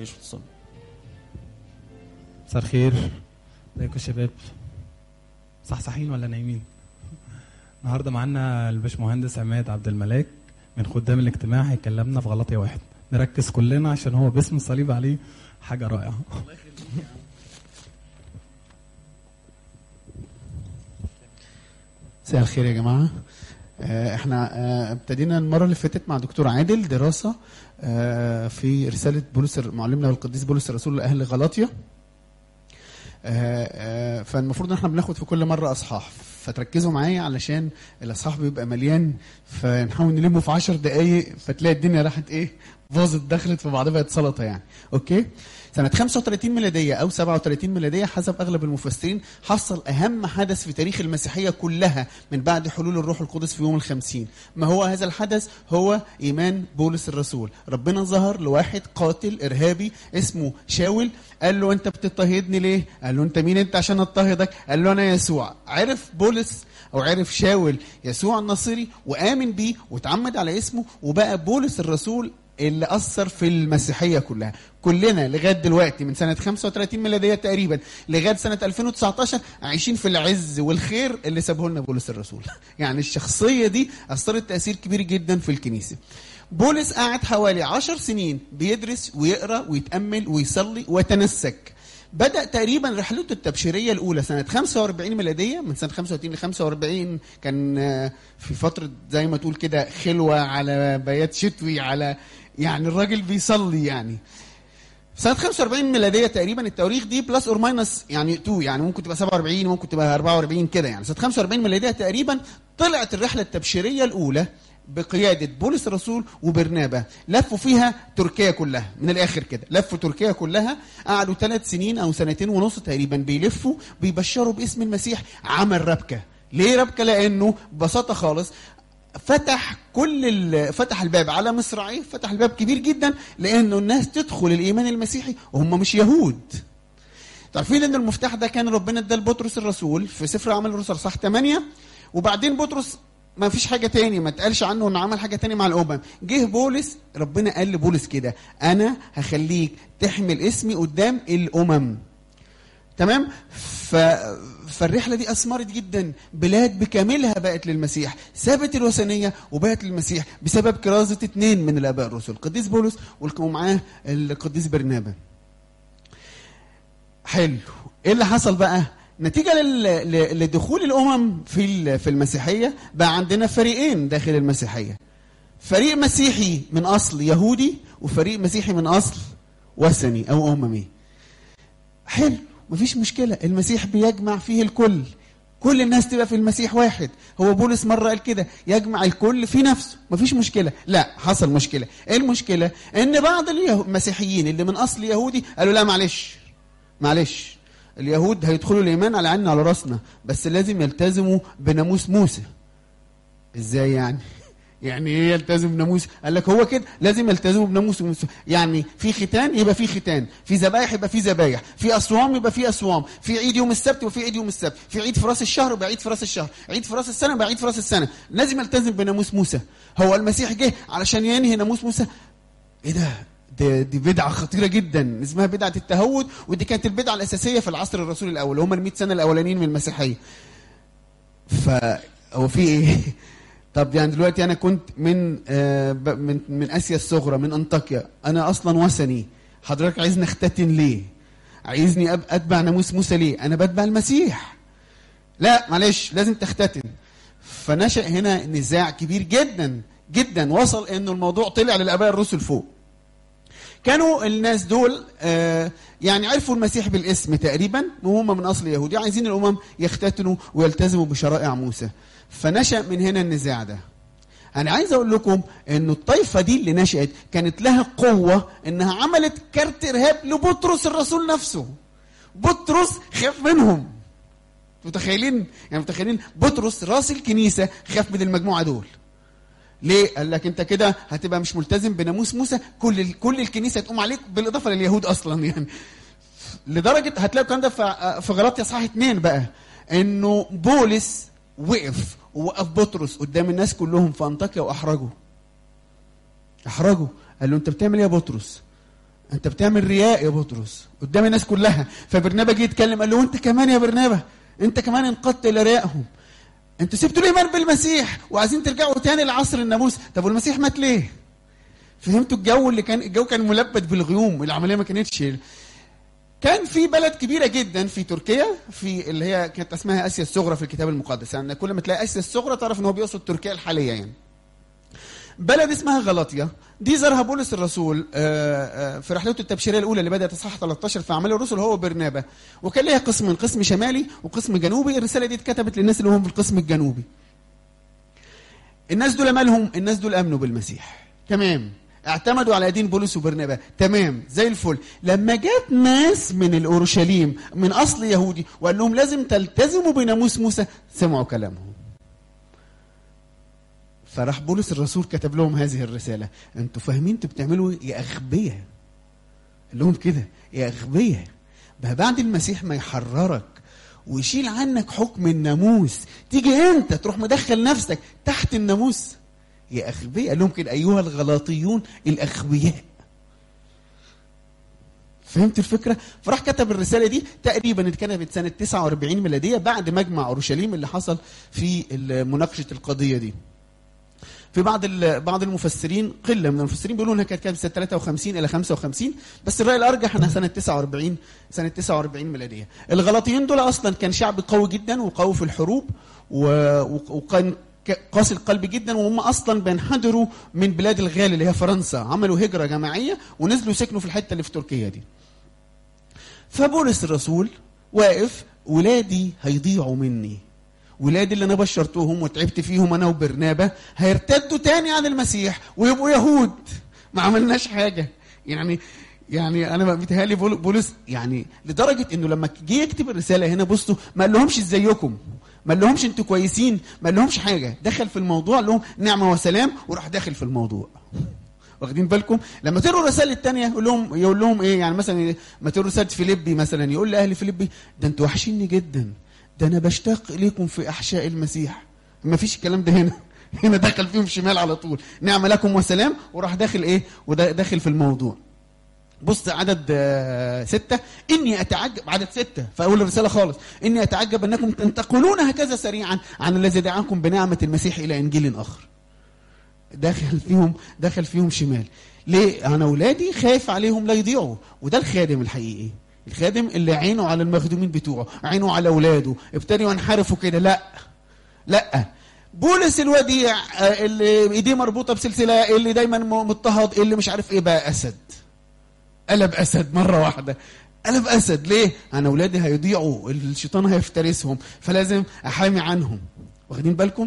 تعيش وتصلي مساء الخير ازيكم يا شباب صحصحين ولا نايمين النهارده معانا الباشمهندس عماد عبد الملاك من خدام الاجتماع هيكلمنا في غلطية واحد نركز كلنا عشان هو باسم الصليب عليه حاجة رائعة مساء الخير يا جماعه آه، احنا آه، ابتدينا المره اللي فاتت مع دكتور عادل دراسه آه، في رساله بولس معلمنا والقديس بولس الرسول لاهل غلاطيا آه، آه، فالمفروض ان احنا بناخد في كل مره اصحاح فتركزوا معايا علشان الاصحاح بيبقى مليان فنحاول نلمه في 10 دقائق فتلاقي الدنيا راحت ايه باظت دخلت في بعضها بقت سلطه يعني اوكي سنة 35 ميلادية أو 37 ميلادية حسب أغلب المفسرين حصل أهم حدث في تاريخ المسيحية كلها من بعد حلول الروح القدس في يوم الخمسين ما هو هذا الحدث هو إيمان بولس الرسول ربنا ظهر لواحد قاتل إرهابي اسمه شاول قال له أنت بتضطهدني ليه قال له أنت مين أنت عشان أضطهدك قال له أنا يسوع عرف بولس أو عرف شاول يسوع الناصري وآمن بيه واتعمد على اسمه وبقى بولس الرسول اللي اثر في المسيحيه كلها كلنا لغايه دلوقتي من سنه 35 ميلاديه تقريبا لغايه سنه 2019 عايشين في العز والخير اللي سابه لنا بولس الرسول يعني الشخصيه دي اثرت تاثير كبير جدا في الكنيسه بولس قعد حوالي عشر سنين بيدرس ويقرا ويتامل ويصلي ويتنسك بدأ تقريبا رحلته التبشيرية الأولى سنة 45 ميلادية من سنة 35 ل 45 كان آه، في فترة زي ما تقول كده خلوة على بيات شتوي على يعني الراجل بيصلي يعني سنة 45 ميلادية تقريبا التواريخ دي بلس اور ماينس يعني 2 يعني ممكن تبقى 47 ممكن تبقى 44 كده يعني سنة 45 ميلادية تقريبا طلعت الرحلة التبشيرية الأولى بقيادة بولس الرسول وبرنابا لفوا فيها تركيا كلها من الآخر كده لفوا تركيا كلها قعدوا ثلاث سنين أو سنتين ونص تقريبا بيلفوا بيبشروا باسم المسيح عمل ربكة ليه ربكة لأنه ببساطة خالص فتح كل ال- فتح الباب على مصراعيه فتح الباب كبير جدا لانه الناس تدخل الايمان المسيحي وهم مش يهود تعرفين ان المفتاح ده كان ربنا اداه لبطرس الرسول في سفر اعمال الرسل صح 8 وبعدين بطرس ما فيش حاجه تاني ما اتقالش عنه انه عمل حاجه تاني مع الامم جه بولس ربنا قال لبولس كده انا هخليك تحمل اسمي قدام الامم تمام ف... فالرحله دي اثمرت جدا بلاد بكاملها بقت للمسيح سابت الوثنيه وبقت للمسيح بسبب كرازه اثنين من الاباء الرسل القديس بولس والك- ومعاه القديس برنابا حلو ايه اللي حصل بقى نتيجة لل... ل- لدخول الأمم في ال- في المسيحية بقى عندنا فريقين داخل المسيحية فريق مسيحي من أصل يهودي وفريق مسيحي من أصل وثني أو أممي حلو مفيش مشكلة المسيح بيجمع فيه الكل كل الناس تبقى في المسيح واحد هو بولس مرة قال كده يجمع الكل في نفسه مفيش مشكلة لا حصل مشكلة ايه المشكلة ان بعض اليهو- المسيحيين اللي من اصل يهودي قالوا لا معلش معلش اليهود هيدخلوا الايمان على عيننا على راسنا بس لازم يلتزموا بناموس موسى ازاي يعني يعني ايه يلتزم بناموس قال لك هو كده لازم يلتزموا بناموس موسى يعني في ختان يبقى في ختان في ذبايح يبقى في ذبايح في اصوام يبقى في اصوام في عيد يوم السبت يبقى في عيد يوم السبت في عيد في راس الشهر يبقى عيد في راس الشهر عيد في راس السنه يبقى عيد في راس السنه لازم يلتزم بناموس موسى هو المسيح جه علشان ينهي ناموس موسى ايه ده دي, دي بدعة خطيرة جدا اسمها بدعة التهود ودي كانت البدعة الأساسية في العصر الرسول الأول هم ال 100 سنة الأولانيين من المسيحية فهو في ايه طب يعني دلوقتي انا كنت من آه ب- من من اسيا الصغرى من انطاكيا انا اصلا وثني حضرتك عايزني اختتن ليه عايزني أب- اتبع ناموس موسى ليه انا بتبع المسيح لا معلش لازم تختتن فنشأ هنا نزاع كبير جدا جدا وصل انه الموضوع طلع للاباء الرسل فوق كانوا الناس دول آه يعني عرفوا المسيح بالاسم تقريبا وهم من اصل يهودي عايزين الامم يختتنوا ويلتزموا بشرائع موسى فنشا من هنا النزاع ده انا عايز اقول لكم انه الطائفه دي اللي نشات كانت لها قوه انها عملت كارت ارهاب لبطرس الرسول نفسه بطرس خاف منهم متخيلين يعني متخيلين بطرس راس الكنيسه خاف من المجموعه دول ليه؟ قال لك انت كده هتبقى مش ملتزم بناموس موسى كل ال... كل الكنيسه تقوم عليك بالاضافه لليهود اصلا يعني لدرجه هتلاقوا الكلام ده في في غلطيا صحاح اتنين بقى انه بولس وقف ووقف بطرس قدام الناس كلهم في انطاكيا واحرجه احرجه قال له انت بتعمل ايه يا بطرس؟ انت بتعمل رياء يا بطرس قدام الناس كلها فبرنابا جه يتكلم قال له انت كمان يا برنابا انت كمان انقضت الى ريائهم انتوا سبتوا الايمان بالمسيح وعايزين ترجعوا تاني لعصر الناموس طب والمسيح مات ليه فهمتوا الجو اللي كان الجو كان ملبد بالغيوم العمليه ما كانتش كان في بلد كبيره جدا في تركيا في اللي هي كانت اسمها اسيا الصغرى في الكتاب المقدس يعني كل ما تلاقي اسيا الصغرى تعرف ان هو بيقصد تركيا الحاليه يعني بلد اسمها غلطيا دي زارها بولس الرسول آه، آه، في رحلته التبشيريه الاولى اللي بدات اصحاح 13 في اعمال الرسل هو وبرنابا وكان ليها قسمين قسم شمالي وقسم جنوبي الرساله دي اتكتبت للناس اللي هم في القسم الجنوبي الناس دول مالهم الناس دول امنوا بالمسيح تمام اعتمدوا على دين بولس وبرنابا تمام زي الفل لما جت ناس من الاورشليم من اصل يهودي وقال لهم لازم تلتزموا بناموس موسى سمعوا كلامهم فراح بولس الرسول كتب لهم هذه الرساله انتوا فاهمين انتوا بتعملوا إيه؟ يا اغبياء قال لهم كده يا اغبياء بقى بعد المسيح ما يحررك ويشيل عنك حكم الناموس تيجي انت تروح مدخل نفسك تحت الناموس يا اغبياء قال لهم كده ايها الغلاطيون الاغبياء فهمت الفكره؟ فراح كتب الرساله دي تقريبا اتكتبت سنه 49 ميلاديه بعد مجمع اورشليم اللي حصل في مناقشه القضيه دي. في بعض بعض المفسرين قله من المفسرين بيقولوا انها كانت سنه 53 الى 55 بس الراي الارجح انها سنه 49 سنه 49 ميلاديه. الغلاطيين دول اصلا كان شعب قوي جدا وقوي في الحروب وكان قاسي القلب جدا وهم اصلا بينحدروا من بلاد الغال اللي هي فرنسا عملوا هجره جماعيه ونزلوا سكنوا في الحته اللي في تركيا دي. فبولس الرسول واقف ولادي هيضيعوا مني ولادي اللي انا بشرتهم وتعبت فيهم انا وبرنابا هيرتدوا تاني عن المسيح ويبقوا يهود ما عملناش حاجه يعني يعني انا بيتهيألي بولس يعني لدرجه انه لما جه يكتب الرساله هنا بصوا ما قال لهمش ازيكم ما قال لهمش انتوا كويسين ما قال لهمش حاجه دخل في الموضوع قال لهم نعمه وسلام وراح داخل في الموضوع واخدين بالكم لما تقروا الرسائل الثانيه يقول لهم يقول لهم ايه يعني مثلا ما تقروا رساله فيليبي مثلا يقول لاهل فيليبي ده انتوا وحشيني جدا ده انا بشتاق اليكم في احشاء المسيح ما فيش الكلام ده هنا هنا دخل فيهم شمال على طول نعم لكم وسلام وراح داخل ايه وداخل في الموضوع بص عدد ستة إني أتعجب عدد ستة في أول الرسالة خالص إني أتعجب أنكم تنتقلون هكذا سريعا عن الذي دعاكم بنعمة المسيح إلى إنجيل آخر داخل فيهم داخل فيهم شمال ليه أنا أولادي خايف عليهم لا يضيعوا وده الخادم الحقيقي الخادم اللي عينه على المخدومين بتوعه عينه على اولاده ابتدوا ينحرفوا كده لا لا بولس الوديع اللي ايديه مربوطه بسلسله اللي دايما مضطهد اللي مش عارف ايه بقى اسد قلب اسد مره واحده قلب اسد ليه انا اولادي هيضيعوا الشيطان هيفترسهم فلازم احامي عنهم واخدين بالكم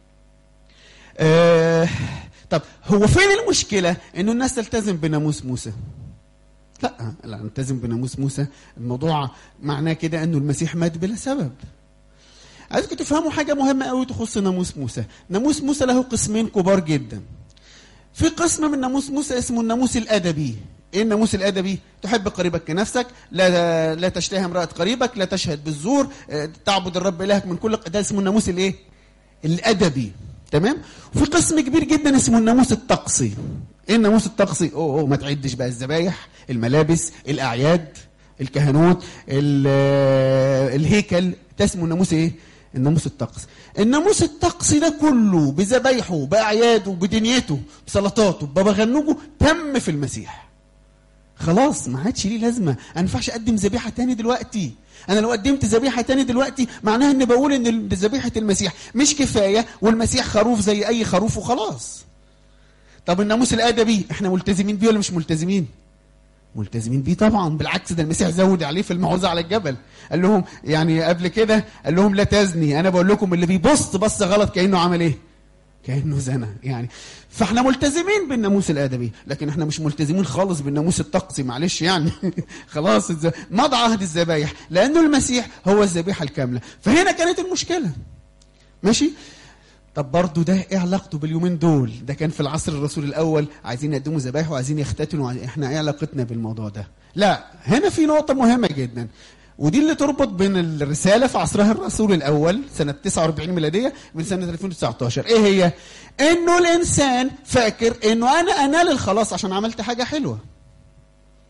آه طب هو فين المشكله انه الناس تلتزم بناموس موسى لا لا نلتزم بناموس موسى الموضوع معناه كده انه المسيح مات بلا سبب عايزكم تفهموا حاجه مهمه قوي تخص ناموس موسى ناموس موسى له قسمين كبار جدا في قسم من ناموس موسى اسمه الناموس الادبي ايه الناموس الادبي تحب قريبك كنفسك لا لا تشتهي امراه قريبك لا تشهد بالزور تعبد الرب الهك من كل ده اسمه الناموس الايه الادبي تمام وفي قسم كبير جدا اسمه الناموس الطقسي ايه الناموس الطقسي اوه اوه ما تعدش بقى الذبايح الملابس الاعياد الكهنوت الهيكل ده اسمه الناموس ايه الناموس الطقسي الناموس الطقسي ده كله بذبايحه باعياده بدنيته بصلاتاته ببغنوجه تم في المسيح خلاص ما عادش ليه لازمه انا ما ينفعش اقدم ذبيحه تاني دلوقتي انا لو قدمت ذبيحه تاني دلوقتي معناها اني بقول ان ذبيحه المسيح مش كفايه والمسيح خروف زي اي خروف وخلاص طب الناموس الادبي احنا ملتزمين بيه ولا مش ملتزمين ملتزمين بيه طبعا بالعكس ده المسيح زود عليه في الموعظه على الجبل قال لهم يعني قبل كده قال لهم لا تزني انا بقول لكم اللي بيبص بص غلط كانه عمل ايه كانه زنى يعني فاحنا ملتزمين بالناموس الادبي لكن احنا مش ملتزمين خالص بالناموس الطقسي معلش يعني خلاص مضى عهد الذبايح لانه المسيح هو الذبيحه الكامله فهنا كانت المشكله ماشي طب برضه ده ايه علاقته باليومين دول ده كان في العصر الرسول الاول عايزين يقدموا ذبايح وعايزين يختتنوا احنا ايه علاقتنا بالموضوع ده لا هنا في نقطه مهمه جدا ودي اللي تربط بين الرساله في عصرها الرسول الاول سنه 49 ميلاديه من سنه 2019 ايه هي انه الانسان فاكر انه انا انال الخلاص عشان عملت حاجه حلوه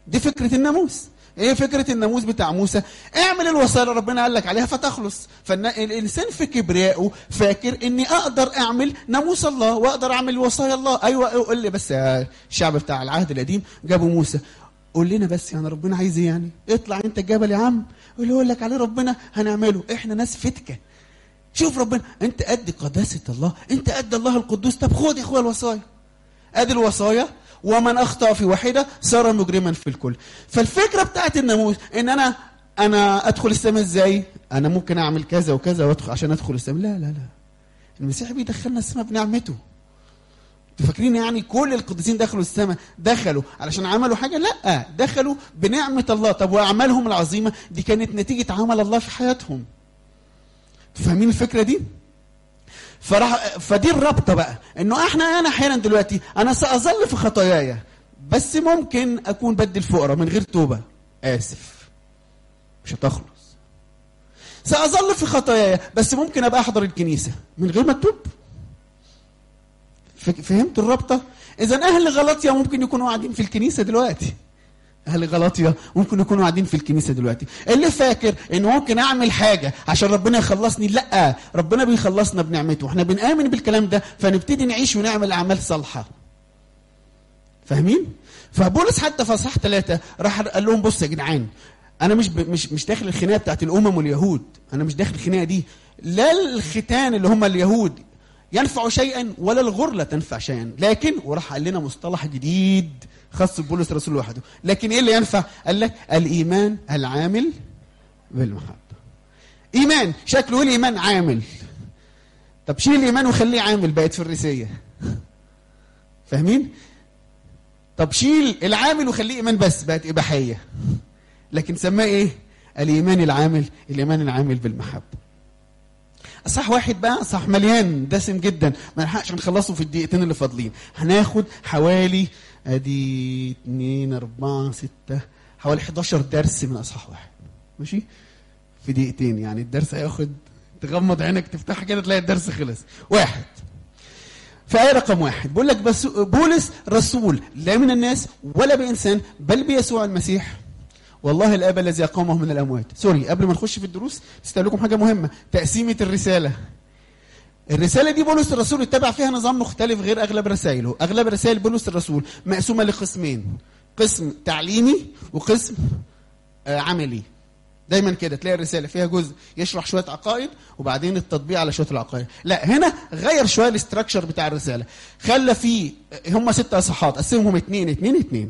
دي فكره الناموس ايه فكره الناموس بتاع موسى اعمل الوصايا اللي ربنا قال لك عليها فتخلص فالانسان في كبريائه فاكر اني اقدر اعمل ناموس الله واقدر اعمل وصايا الله ايوه قول لي بس يا الشعب بتاع العهد القديم جابوا موسى قول لنا بس يعني ربنا عايز ايه يعني اطلع انت الجبل يا عم واللي يقول لك عليه ربنا هنعمله احنا ناس فتكه شوف ربنا انت قد قداسه الله انت قد الله القدوس طب خد يا اخويا الوصايا ادي الوصايا ومن اخطا في واحده صار مجرما في الكل فالفكره بتاعت الناموس ان انا انا ادخل السماء ازاي انا ممكن اعمل كذا وكذا وادخل عشان ادخل السماء لا لا لا المسيح بيدخلنا السماء بنعمته انتوا فاكرين يعني كل القديسين دخلوا السماء دخلوا علشان عملوا حاجه لا دخلوا بنعمه الله طب واعمالهم العظيمه دي كانت نتيجه عمل الله في حياتهم فاهمين الفكره دي فراح فدي الرابطه بقى انه احنا انا احيانا دلوقتي انا ساظل في خطاياي بس ممكن اكون بدي الفقراء من غير توبه اسف مش هتخلص ساظل في خطاياي بس ممكن ابقى احضر الكنيسه من غير ما اتوب فهمت الرابطه اذا اهل غلطيا ممكن يكونوا قاعدين في الكنيسه دلوقتي اهل غلطيا ممكن يكونوا قاعدين في الكنيسه دلوقتي اللي فاكر انه ممكن اعمل حاجه عشان ربنا يخلصني لا ربنا بيخلصنا بنعمته احنا بنامن بالكلام ده فنبتدي نعيش ونعمل اعمال صالحه فاهمين فبولس حتى في اصحاح ثلاثة راح قال لهم بصوا يا جدعان انا مش ب... مش مش داخل الخناقه بتاعت الامم واليهود انا مش داخل الخناقه دي لا الختان اللي هم اليهود ينفع شيئا ولا الغرله تنفع شيئا لكن وراح قال لنا مصطلح جديد خاص ببولس الرسول لوحده لكن ايه اللي ينفع قال لك الايمان العامل بالمحبه ايمان شكله ايه الايمان عامل طب شيل الايمان وخليه عامل بقت فريسيه فاهمين طب شيل العامل وخليه ايمان بس بقت اباحيه لكن سماه ايه الايمان العامل الايمان العامل بالمحبه صح واحد بقى صح مليان دسم جدا ما نلحقش نخلصه في الدقيقتين اللي فاضلين هناخد حوالي ادي 2 4 6 حوالي 11 درس من اصحاح واحد ماشي في دقيقتين يعني الدرس هياخد تغمض عينك تفتحها كده تلاقي الدرس خلص واحد في آية رقم واحد بيقول لك بس بولس رسول لا من الناس ولا بإنسان بل بيسوع المسيح والله الآب الذي أقامه من الأموات سوري قبل ما نخش في الدروس استقبل لكم حاجة مهمة تقسيمة الرسالة الرسالة دي بولس الرسول اتبع فيها نظام مختلف غير أغلب رسائله أغلب رسائل بولس الرسول مقسومة لقسمين قسم تعليمي وقسم آه عملي دايما كده تلاقي الرساله فيها جزء يشرح شويه عقائد وبعدين التطبيق على شويه العقائد لا هنا غير شويه الاستراكشر بتاع الرساله خلى فيه هم ست اصحاحات قسمهم اتنين اتنين اتنين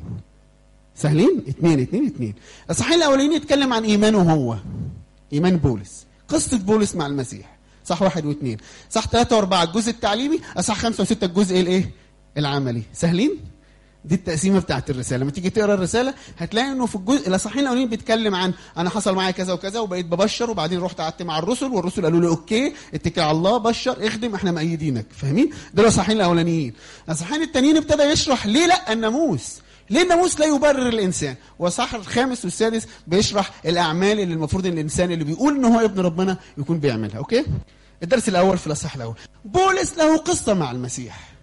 سهلين اتنين اتنين اتنين الصحيح الاولانيين يتكلم عن ايمانه هو ايمان بولس قصه بولس مع المسيح صح واحد واثنين صح ثلاثة وأربعة الجزء التعليمي صح خمسة وستة الجزء الإيه؟ العملي سهلين؟ دي التقسيمه بتاعت الرساله لما تيجي تقرا الرساله هتلاقي انه في الجزء الاصحاحين الاولانيين بيتكلم عن انا حصل معايا كذا وكذا وبقيت ببشر وبعدين رحت قعدت مع الرسل والرسل قالوا لي اوكي اتكل على الله بشر اخدم احنا مأيدينك فاهمين دول الاصحاحين الاولانيين الاصحاحين التانيين ابتدى يشرح ليه لا الناموس ليه الناموس لا يبرر الانسان والصح الخامس والسادس بيشرح الاعمال اللي المفروض ان الانسان اللي بيقول ان هو ابن ربنا يكون بيعملها اوكي الدرس الاول في الاصحاح الاول بولس له قصه مع المسيح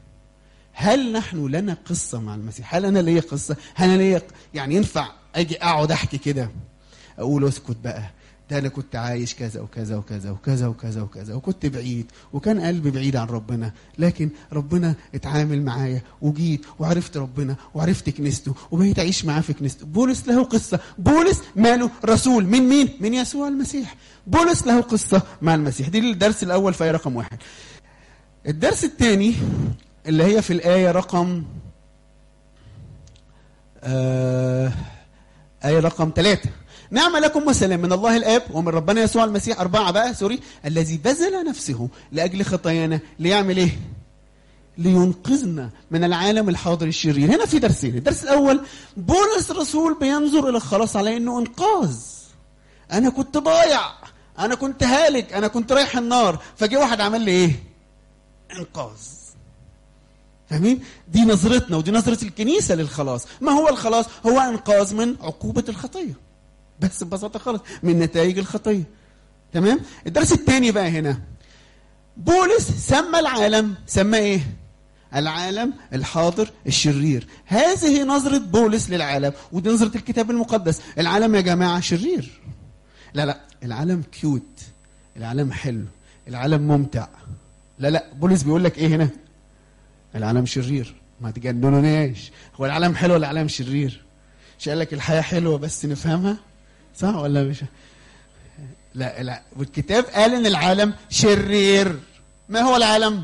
هل نحن لنا قصه مع المسيح؟ هل انا ليا قصه؟ هل انا ليا يعني ينفع اجي اقعد احكي كده اقول اسكت بقى ده انا كنت عايش كذا وكذا وكذا وكذا وكذا وكذا وكنت بعيد وكان قلبي بعيد عن ربنا لكن ربنا اتعامل معايا وجيت وعرفت ربنا وعرفت كنيسته وبقيت اعيش معاه في كنيسته بولس له قصه بولس ماله رسول من مين من يسوع المسيح بولس له قصه مع المسيح دي الدرس الاول في رقم واحد الدرس الثاني اللي هي في الآية رقم آه آية رقم ثلاثة نعم لكم وسلام من الله الآب ومن ربنا يسوع المسيح أربعة بقى سوري الذي بذل نفسه لأجل خطايانا ليعمل إيه؟ لينقذنا من العالم الحاضر الشرير هنا في درسين الدرس الأول بولس الرسول بينظر إلى الخلاص على إنه إنقاذ أنا كنت ضايع أنا كنت هالك أنا كنت رايح النار فجي واحد عمل لي إيه؟ إنقاذ فاهمين؟ دي نظرتنا ودي نظرة الكنيسة للخلاص، ما هو الخلاص؟ هو إنقاذ من عقوبة الخطية. بس ببساطة خالص من نتائج الخطية. تمام؟ الدرس الثاني بقى هنا بولس سمى العالم سمى ايه؟ العالم الحاضر الشرير هذه نظرة بولس للعالم ودي نظرة الكتاب المقدس العالم يا جماعة شرير لا لا العالم كيوت العالم حلو العالم ممتع لا لا بولس بيقول لك ايه هنا العالم شرير ما تجننوناش هو العالم حلو ولا العالم شرير مش قال لك الحياة حلوة بس نفهمها صح ولا مش لا لا والكتاب قال ان العالم شرير ما هو العالم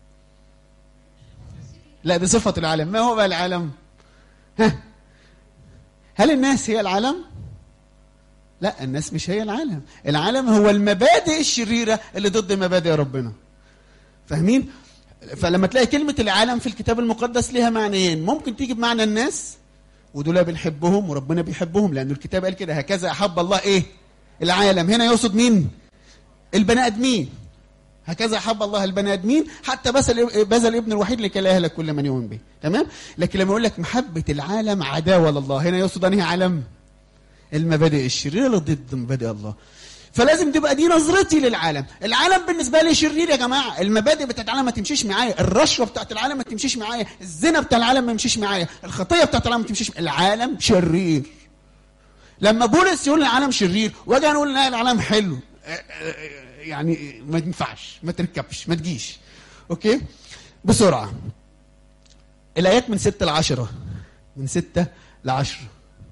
لا دي صفة العالم ما هو بقى العالم ها هل الناس هي العالم لا الناس مش هي العالم العالم هو المبادئ الشريرة اللي ضد مبادئ ربنا فاهمين فلما تلاقي كلمة العالم في الكتاب المقدس ليها معنيين ممكن تيجي بمعنى الناس ودول بنحبهم وربنا بيحبهم لأن الكتاب قال كده هكذا أحب الله إيه العالم هنا يقصد مين البني آدمين هكذا أحب الله البني آدمين حتى بذل بذل ابن الوحيد لكي لا يهلك كل من يؤمن به تمام لكن لما يقول لك محبة العالم عداوة لله هنا يقصد أنهي عالم المبادئ الشريرة اللي ضد مبادئ الله فلازم تبقى دي نظرتي للعالم العالم بالنسبه لي شرير يا جماعه المبادئ بتاعت العالم ما تمشيش معايا الرشوه بتاعت العالم ما تمشيش معايا الزنا بتاع العالم ما يمشيش معايا الخطيه بتاعت العالم ما تمشيش معايا. العالم شرير لما بولس يقول العالم شرير واجي انا اقول لا العالم حلو يعني ما ينفعش ما تركبش ما تجيش اوكي بسرعه الايات من ستة لعشرة من ستة لعشرة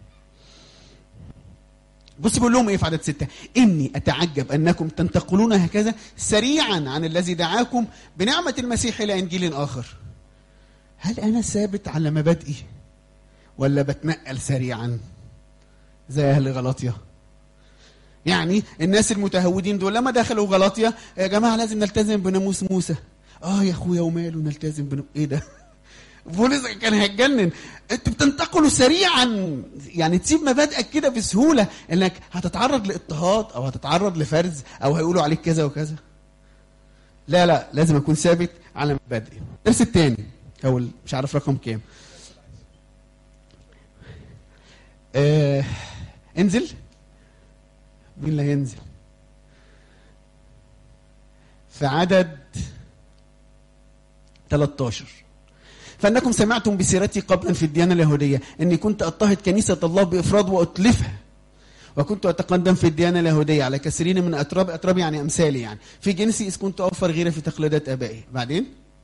بص بيقول لهم ايه في عدد ستة اني اتعجب انكم تنتقلون هكذا سريعا عن الذي دعاكم بنعمة المسيح الى انجيل اخر هل انا ثابت على مبادئي ولا بتنقل سريعا زي اهل غلاطيا يعني الناس المتهودين دول لما دخلوا غلاطيا يا جماعه لازم نلتزم بناموس موسى اه يا اخويا وماله نلتزم بناموس ايه ده بولس كان هيتجنن انتوا بتنتقلوا سريعا يعني تسيب مبادئك كده بسهوله انك هتتعرض لاضطهاد او هتتعرض لفرز او هيقولوا عليك كذا وكذا لا لا لازم اكون ثابت على مبادئي الدرس الثاني او مش عارف رقم كام آه انزل مين اللي هينزل في عدد 13 فانكم سمعتم بسيرتي قبلا في الديانه اليهوديه اني كنت اضطهد كنيسه الله بافراد واتلفها وكنت اتقدم في الديانه اليهوديه على كثيرين من اتراب اتراب يعني امثالي يعني في جنسي اذ كنت اوفر غيري في تقليدات ابائي بعدين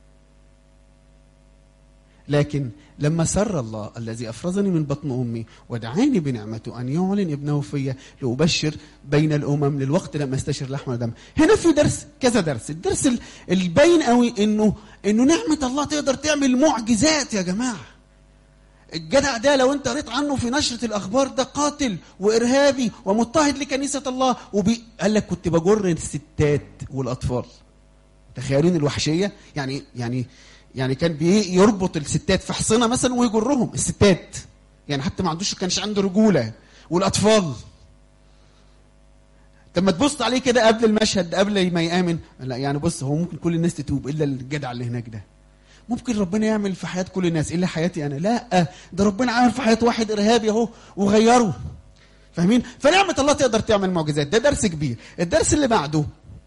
لكن لما سر الله الذي افرزني من بطن امي ودعاني بنعمته ان يعلن ابنه فيا لابشر بين الامم للوقت لم استشر لحم ودم هنا في درس كذا درس الدرس البين قوي انه انه نعمه الله تقدر تعمل معجزات يا جماعه الجدع ده لو انت قريت عنه في نشره الاخبار ده قاتل وارهابي ومضطهد لكنيسه الله وبي قال لك كنت بجر الستات والاطفال تخيلون الوحشيه يعني يعني يعني كان بيربط الستات في حصنه مثلا ويجرهم الستات يعني حتى ما عندوش كانش عنده رجوله والاطفال لما تبص عليه كده قبل المشهد قبل ما يامن لا يعني بص هو ممكن كل الناس تتوب الا الجدع اللي هناك ده ممكن ربنا يعمل في حياه كل الناس الا حياتي انا لا ده ربنا عامل في حياه واحد ارهابي اهو وغيره فاهمين فنعمه الله تقدر تعمل معجزات ده درس كبير الدرس اللي بعده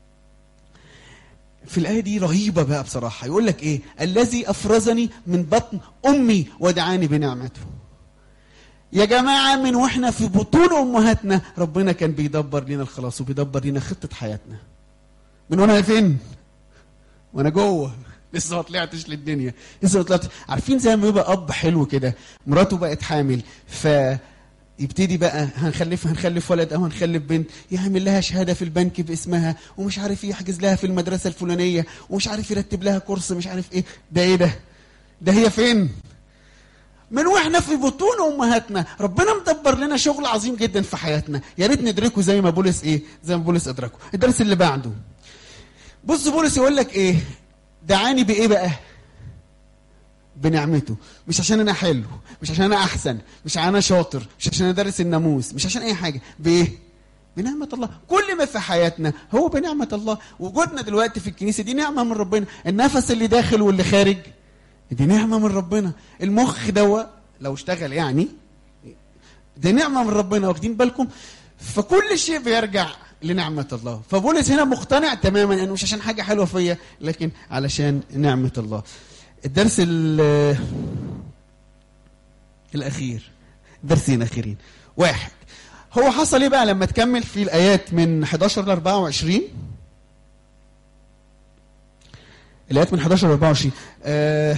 في الآية دي رهيبة بقى بصراحة يقول لك إيه الذي أفرزني من بطن أمي ودعاني بنعمته يا جماعة من وإحنا في بطون أمهاتنا ربنا كان بيدبر لنا الخلاص وبيدبر لنا خطة حياتنا من وأنا فين وأنا جوه لسه ما طلعتش للدنيا لسه ما طلعتش عارفين زي ما يبقى أب حلو كده مراته بقت حامل ف يبتدي بقى هنخلف هنخلف ولد او هنخلف بنت يعمل لها شهاده في البنك باسمها ومش عارف يحجز لها في المدرسه الفلانيه ومش عارف يرتب لها كورس مش عارف ايه ده ايه ده ده هي فين من واحنا في بطون امهاتنا ربنا مدبر لنا شغل عظيم جدا في حياتنا يا ريت ندركه زي ما بولس ايه زي ما بولس ادركه الدرس اللي بعده بص بولس يقول لك ايه دعاني بايه بقى بنعمته مش عشان انا حلو مش عشان انا احسن مش عشان انا شاطر مش عشان انا دارس الناموس مش عشان اي حاجه بايه بنعمة الله كل ما في حياتنا هو بنعمة الله وجودنا دلوقتي في الكنيسة دي نعمة من ربنا النفس اللي داخل واللي خارج دي نعمة من ربنا المخ دوا لو اشتغل يعني دي نعمة من ربنا واخدين بالكم فكل شيء بيرجع لنعمة الله فبولس هنا مقتنع تماما انه مش عشان حاجة حلوة فيا لكن علشان نعمة الله الدرس ال- الاخير درسين اخيرين واحد هو حصل ايه بقى لما تكمل في الايات من 11 ل 24 الايات من 11 ل 24 آه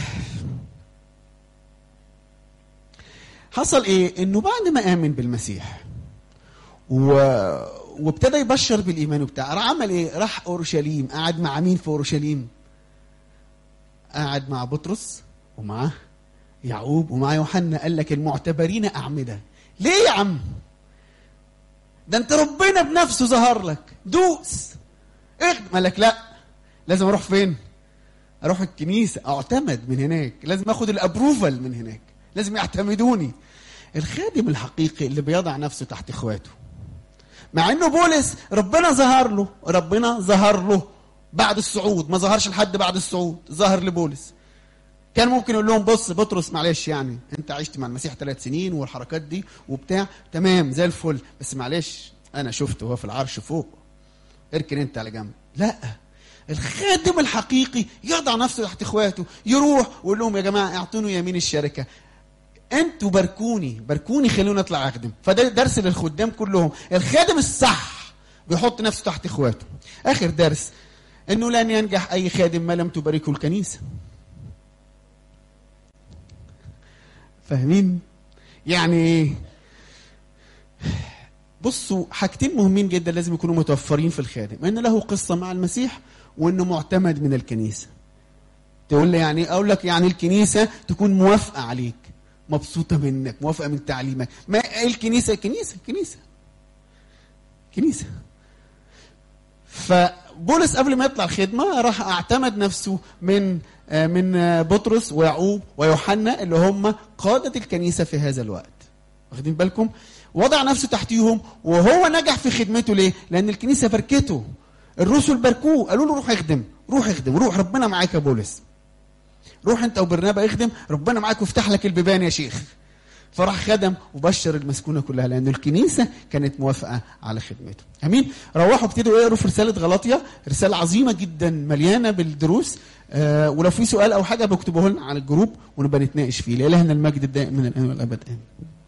حصل ايه انه بعد ما امن بالمسيح و... وابتدى يبشر بالايمان وبتاع راح عمل ايه راح اورشليم قعد مع مين في اورشليم قعد مع بطرس ومعاه يعقوب ومعاه يوحنا قال لك المعتبرين اعمده ليه يا عم ده انت ربنا بنفسه ظهر لك دوس اخدم قال لك لا لازم اروح فين اروح الكنيسه اعتمد من هناك لازم اخد الابروفال من هناك لازم يعتمدوني الخادم الحقيقي اللي بيضع نفسه تحت اخواته مع انه بولس ربنا ظهر له ربنا ظهر له بعد الصعود ما ظهرش لحد بعد الصعود ظهر لبولس كان ممكن يقول لهم بص بطرس معلش يعني انت عشت مع المسيح ثلاث سنين والحركات دي وبتاع تمام زي الفل بس معلش انا شفته هو في العرش فوق اركن انت على جنب لا الخادم الحقيقي يضع نفسه تحت اخواته يروح ويقول لهم يا جماعه اعطوني يمين الشركه انتوا باركوني باركوني خلوني اطلع اخدم فده درس للخدام كلهم الخادم الصح بيحط نفسه تحت اخواته اخر درس انه لن ينجح اي خادم ما لم تباركه الكنيسه فاهمين يعني ايه بصوا حاجتين مهمين جدا لازم يكونوا متوفرين في الخادم ان له قصه مع المسيح وانه معتمد من الكنيسه تقول لي يعني اقول لك يعني الكنيسه تكون موافقه عليك مبسوطه منك موافقه من تعليمك ما ايه الكنيسه كنيسه كنيسه كنيسه فبولس قبل ما يطلع الخدمه راح اعتمد نفسه من آه، من آه، بطرس ويعقوب ويوحنا اللي هم قاده الكنيسه في هذا الوقت واخدين بالكم وضع نفسه تحتيهم وهو نجح في خدمته ليه لان الكنيسه باركته الرسل باركوه قالوا له روح اخدم روح اخدم روح ربنا معاك يا بولس روح انت وبرنابا اخدم ربنا معاك وافتح لك البيبان يا شيخ فراح خدم وبشر المسكونه كلها لان الكنيسه كانت موافقه على خدمته امين روحوا ابتدوا اقروا في رساله غلاطيا رساله عظيمه جدا مليانه بالدروس آه ولو في سؤال او حاجه بكتبوه لنا على الجروب ونبقى نتناقش فيه لالهنا المجد الدائم من الان والابد امين